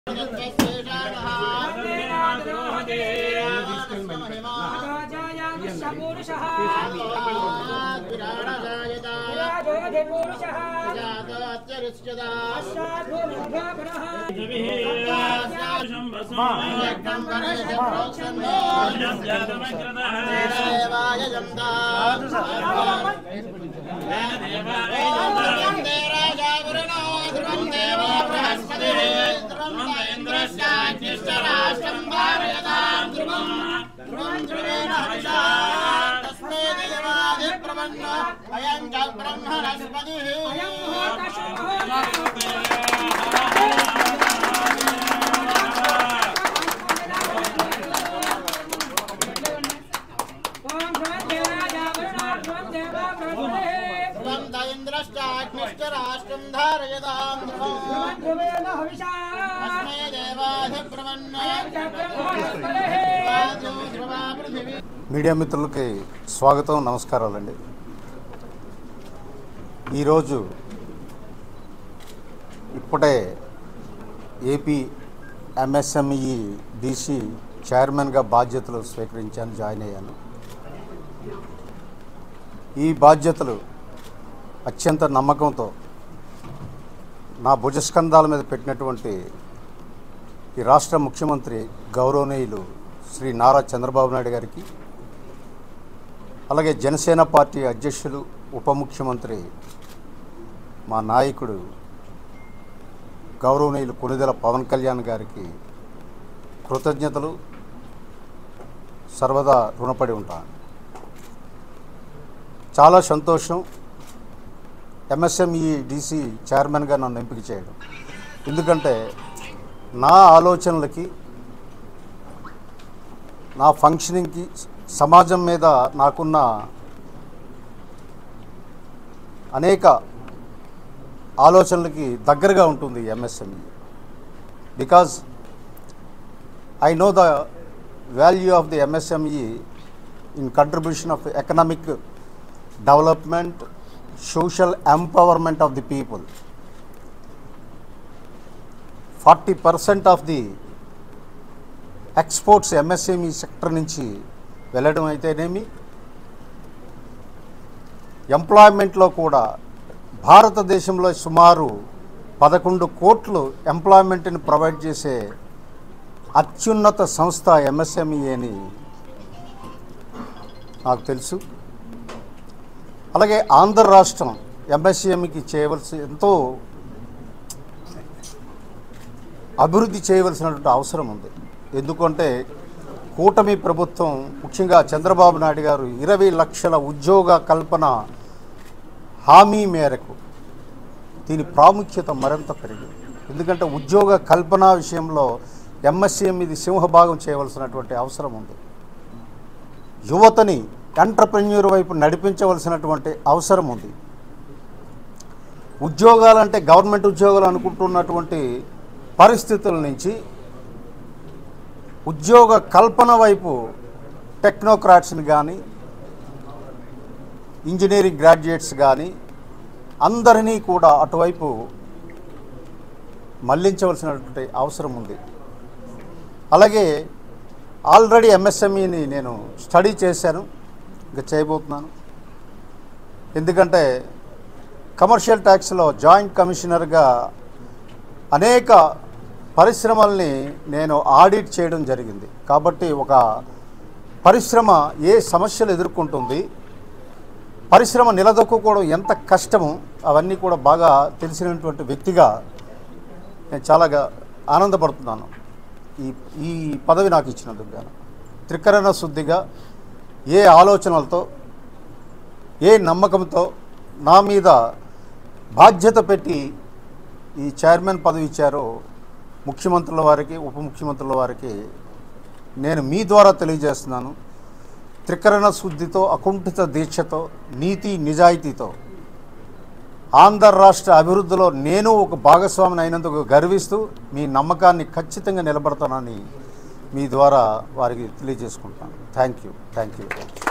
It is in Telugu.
అయం చ బ్రహ్మణస్పతి ధ్రువం ద ఇంద్రశ్చాగ్నిశ్చ రాష్ట్రం ధారయతాం ధ్రువం అస్మే దేవాధిబ్రవన్న ధ్రువా పృథివీ మీడియా మిత్రులకి స్వాగతం నమస్కారాలండి ఈరోజు ఇప్పుడే ఏపీ ఎంఎస్ఎంఈ డిసి చైర్మన్గా బాధ్యతలు స్వీకరించాను జాయిన్ అయ్యాను ఈ బాధ్యతలు అత్యంత నమ్మకంతో నా భుజస్కంధాల మీద పెట్టినటువంటి ఈ రాష్ట్ర ముఖ్యమంత్రి గౌరవనీయులు శ్రీ నారా చంద్రబాబు నాయుడు గారికి అలాగే జనసేన పార్టీ అధ్యక్షులు ఉప ముఖ్యమంత్రి మా నాయకుడు గౌరవనీయులు కొనిదెల పవన్ కళ్యాణ్ గారికి కృతజ్ఞతలు సర్వదా రుణపడి ఉంటాను చాలా సంతోషం ఎంఎస్ఎంఈ డిసి చైర్మన్గా నన్ను ఎంపిక చేయడం ఎందుకంటే నా ఆలోచనలకి నా ఫంక్షనింగ్కి సమాజం మీద నాకున్న అనేక ఆలోచనలకి దగ్గరగా ఉంటుంది MSME because I know the value of the MSME in contribution of economic development social empowerment of the people forty percent of the exports MSME sector నుంచి వెళ్ళడం అయితేనేమి ఎంప్లాయ్మెంట్లో కూడా భారతదేశంలో సుమారు పదకొండు కోట్లు ఎంప్లాయ్మెంట్ని ప్రొవైడ్ చేసే అత్యున్నత సంస్థ ఎంఎస్ఎంఈ అని నాకు తెలుసు అలాగే ఆంధ్ర రాష్ట్రం ఎంఎస్ఎంఈకి చేయవలసి ఎంతో అభివృద్ధి చేయవలసినటువంటి అవసరం ఉంది ఎందుకంటే కూటమి ప్రభుత్వం ముఖ్యంగా చంద్రబాబు నాయుడు గారు ఇరవై లక్షల ఉద్యోగ కల్పన హామీ మేరకు దీని ప్రాముఖ్యత మరింత పెరిగింది ఎందుకంటే ఉద్యోగ కల్పన విషయంలో ఎంఎస్సీఎం ఇది సింహభాగం చేయవలసినటువంటి అవసరం ఉంది యువతని ఎంటర్ప్రెన్యూర్ వైపు నడిపించవలసినటువంటి అవసరం ఉంది ఉద్యోగాలంటే గవర్నమెంట్ ఉద్యోగాలు అనుకుంటున్నటువంటి పరిస్థితుల నుంచి ఉద్యోగ కల్పన వైపు టెక్నోక్రాట్స్ని కానీ ఇంజనీరింగ్ గ్రాడ్యుయేట్స్ కానీ అందరినీ కూడా అటువైపు మళ్లించవలసినటువంటి అవసరం ఉంది అలాగే ఆల్రెడీ ఎంఎస్ఎంఈని నేను స్టడీ చేశాను ఇంకా చేయబోతున్నాను ఎందుకంటే కమర్షియల్ ట్యాక్స్లో జాయింట్ కమిషనర్గా అనేక పరిశ్రమల్ని నేను ఆడిట్ చేయడం జరిగింది కాబట్టి ఒక పరిశ్రమ ఏ సమస్యలు ఎదుర్కొంటుంది పరిశ్రమ నిలదొక్కుకోవడం ఎంత కష్టమో అవన్నీ కూడా బాగా తెలిసినటువంటి వ్యక్తిగా నేను చాలా గా- ఆనందపడుతున్నాను ఈ ఈ పదవి నాకు ఇచ్చినందుకు గాను త్రికరణ శుద్ధిగా ఏ ఆలోచనలతో ఏ నమ్మకంతో నా మీద బాధ్యత పెట్టి ఈ చైర్మన్ పదవి ఇచ్చారో ముఖ్యమంత్రుల వారికి ఉప ముఖ్యమంత్రుల వారికి నేను మీ ద్వారా తెలియజేస్తున్నాను త్రికరణ శుద్ధితో అకుంఠిత దీక్షతో నీతి నిజాయితీతో ఆంధ్ర రాష్ట్ర అభివృద్ధిలో నేను ఒక భాగస్వామిని అయినందుకు గర్విస్తూ మీ నమ్మకాన్ని ఖచ్చితంగా నిలబడతానని మీ ద్వారా వారికి తెలియజేసుకుంటాను థ్యాంక్ యూ థ్యాంక్ యూ